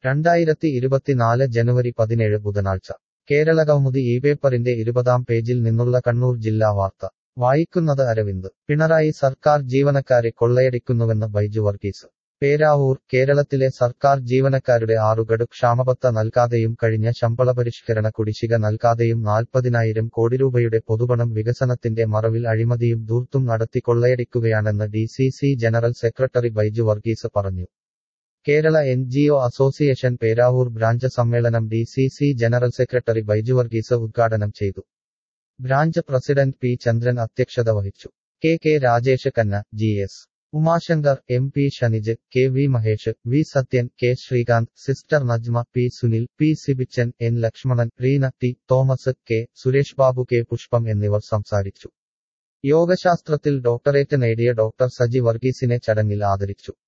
രണ്ടായിരത്തി ഇരുപത്തിനാല് ജനുവരി പതിനേഴ് ബുധനാഴ്ച കേരള കൗമുദി ഈ പേപ്പറിന്റെ ഇരുപതാം പേജിൽ നിന്നുള്ള കണ്ണൂർ ജില്ലാ വാർത്ത വായിക്കുന്നത് അരവിന്ദ് പിണറായി സർക്കാർ ജീവനക്കാരെ കൊള്ളയടിക്കുന്നുവെന്ന് ബൈജു വർഗീസ് പേരാവൂർ കേരളത്തിലെ സർക്കാർ ജീവനക്കാരുടെ ആറുഗഡു ക്ഷാമബത്ത നൽകാതെയും കഴിഞ്ഞ ശമ്പള പരിഷ്കരണ കുടിശ്ശിക നൽകാതെയും നാൽപ്പതിനായിരം കോടി രൂപയുടെ പൊതുപണം വികസനത്തിന്റെ മറവിൽ അഴിമതിയും ധൂർത്തും നടത്തി കൊള്ളയടിക്കുകയാണെന്ന് D C C general secretary Baiju Varghese പറഞ്ഞു Kerala N G O association Peravoor branch സമ്മേളനം D C C general secretary Baiju Varghese ഉദ്ഘാടനം ചെയ്തു ബ്രാഞ്ച് പ്രസിഡന്റ് പി ചന്ദ്രൻ അധ്യക്ഷത വഹിച്ചു K K Rajesh Kanna G S Umashankar M P Shanij K V Mahesh V Sathyan K Sreekanth sister Najma P Sunil P Sibichan N Lakshmanan Reena T Thomas K Suresh Babu K Pushpam എന്നിവർ സംസാരിച്ചു യോഗശാസ്ത്രത്തിൽ doctorate നേടിയ doctor Saji വർഗീസിനെ ചടങ്ങിൽ ആദരിച്ചു